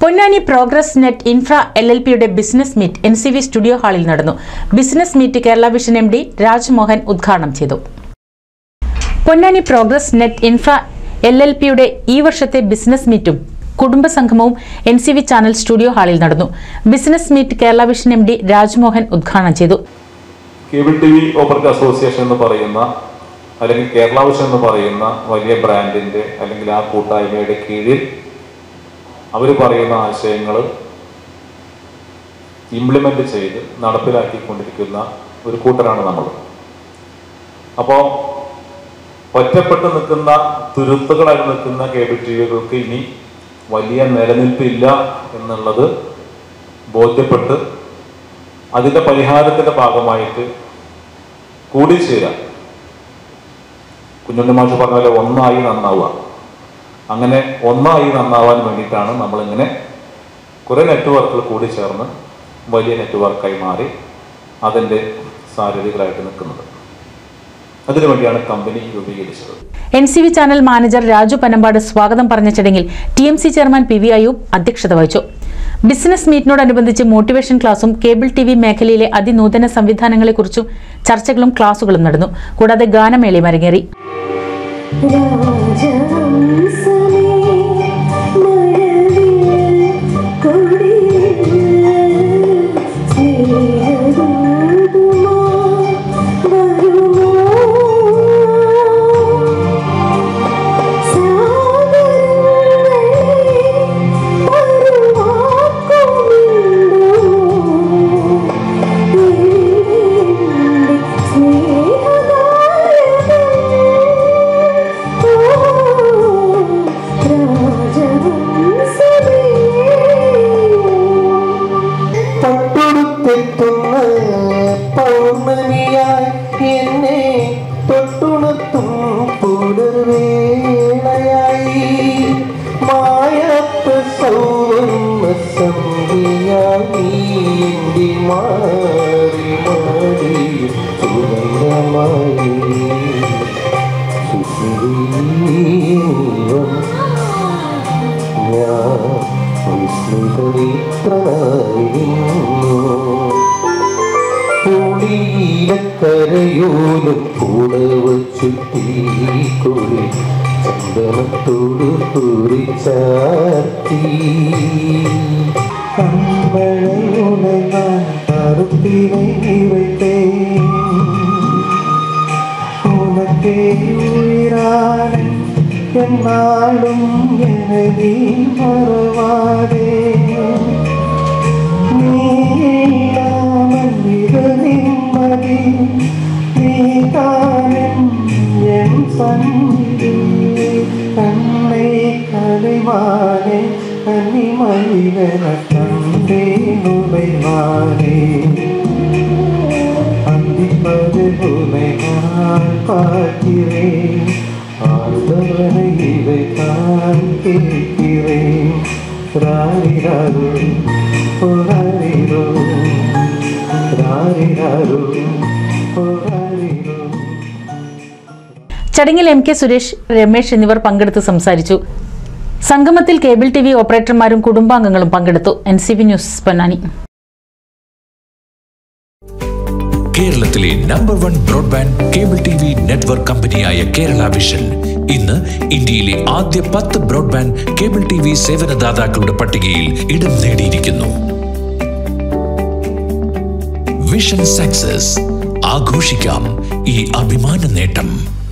Ponnani progress net infra L L പിയുടെ business meet N C V studio ഹാളിൽ നടന്നു business meet Kerala vision M D Rajmohan ഉദ്ഘാടനം ചെയ്തു Ponnani progress net infra L L പിയുടെ ഈ വർഷത്തെ ബിസിനസ് മീറ്റും കുടുംബസംഗമവും N C V channel studio ഹാളിൽ നടന്നു business meet Kerala vision M D Rajmohan ഉദ്ഘാടനം ചെയ്തു cable T V operator association എന്ന് പറയുന്ന അല്ലെങ്കിൽ കേരള വിഷൻ എന്ന് പറയുന്ന വലിയ ബ്രാൻഡിന്റെ അല്ലെങ്കിൽ ആ കൂട്ടായ്മയുടെ കീഴിൽ അവർ പറയുന്ന ആശയങ്ങൾ ഇംപ്ലിമെന്റ് ചെയ്ത് നടപ്പിലാക്കിക്കൊണ്ടിരിക്കുന്ന ഒരു കൂട്ടരാണ് നമ്മൾ അപ്പോൾ ഒറ്റപ്പെട്ട് നിൽക്കുന്ന തുരുത്തുകളായി നിൽക്കുന്ന കേബിൾ ടി വികൾക്ക് ഇനി വലിയ നിലനിൽപ്പില്ല എന്നുള്ളത് ബോധ്യപ്പെട്ട് അതിന്റെ പരിഹാരത്തിന്റെ ഭാഗമായിട്ട് കൂടിച്ചേരാം കുഞ്ഞുണ്ണി മാഷ് പറഞ്ഞ പോലെ ഒന്നായി നന്നാവുക അങ്ങനെ ഒന്നായി നന്നാവാൻ വേണ്ടിയിട്ടാണ് നമ്മളിങ്ങനെ കുറെ നെറ്റ്വർക്കുകൾ കൂടി ചേർന്ന് വലിയ നെറ്റ്വർക്കായി മാറി അതിൻ്റെ സാരഥികളായിട്ട് നിൽക്കുന്നത് അതിനുവേണ്ടിയാണ് കമ്പനി രൂപീകരിച്ചത് N C V channel manager Raju Panambad സ്വാഗതം പറഞ്ഞ ചടങ്ങിൽ T M C chairman P V Ayub അധ്യക്ഷത വഹിച്ചു ബിസിനസ് മീറ്റിനോടനുബന്ധിച്ച് മോട്ടിവേഷൻ ക്ലാസും കേബിൾ ടി വി മേഖലയിലെ അതിനൂതന സംവിധാനങ്ങളെക്കുറിച്ചും ചർച്ചകളും ക്ലാസുകളും നടന്നു കൂടാതെ ഗാനമേളയും അരങ്ങേറി രാജഹംസമേ മഴവിൽ കൊടിയിൽ സ്നേഹദൂതുമാ വരുമോ സാഗരങ്ങളെ തൊട്ടുടുത്തെത്തുന്ന പൗർണമിയായി എന്നെ തൊട്ടുണർത്തും പുലർവേളയായി മായാത്ത സൗവർണ്ണ സന്ധിയായി എൻ്റെ മാറി മാറി സുഗന്ധമായി സുശ്രീവം ഞാൻ വിസ്മൃതമിത്രനായിരുന്നു പുളിയിലക്കരയോലും കൂടവ ചുറ്റിക്കൊടി ചന്ദനത്തോടു കുറിച്ചാർത്തി കമ്പഴയുണങ്ങാൻ കറുത്തിനെ வைத்தேன் உனக்கே உயிரான என்னாலும் என்னை நீ மறவாதே நீ இல்லாமல் இது நிம்மதி நீ தானும் என் சந்தி கண்ணை கலைவானே கன்னிமயிலென கண்டே நுழைவானே அந்திப்பது உனை நான் பார்க்கிறேன் ஆழ்ந்தவனை இதை தான் கேட்கிறேன் ராரிராரு ராரிரோ ராரிராரு ராரிரோ ചടങ്ങിൽ എം കെ സുരേഷ് രമേശ് എന്നിവർ പങ്കെടുത്ത് സംസാരിച്ചു സംഗമത്തിൽ കേബിൾ ടി വി ഓപ്പറേറ്റർമാരും കുടുംബാംഗങ്ങളും പങ്കെടുത്തു N C V news Ponnani കേരളത്തിലെ number one broadband cable T V network കമ്പനിയായ കേരള വിഷൻ ഇന്ന് ഇന്ത്യയിലെ ആദ്യ പത്ത് ബ്രോഡ്ബാൻഡ് കേബിൾ ടി വി സേവനദാതാക്കളുടെ പട്ടികയിൽ ഇടം നേടിയിരിക്കുന്നു വിഷൻ സക്സസ് ആഘോഷിക്കാം ഈ അഭിമാന നേട്ടം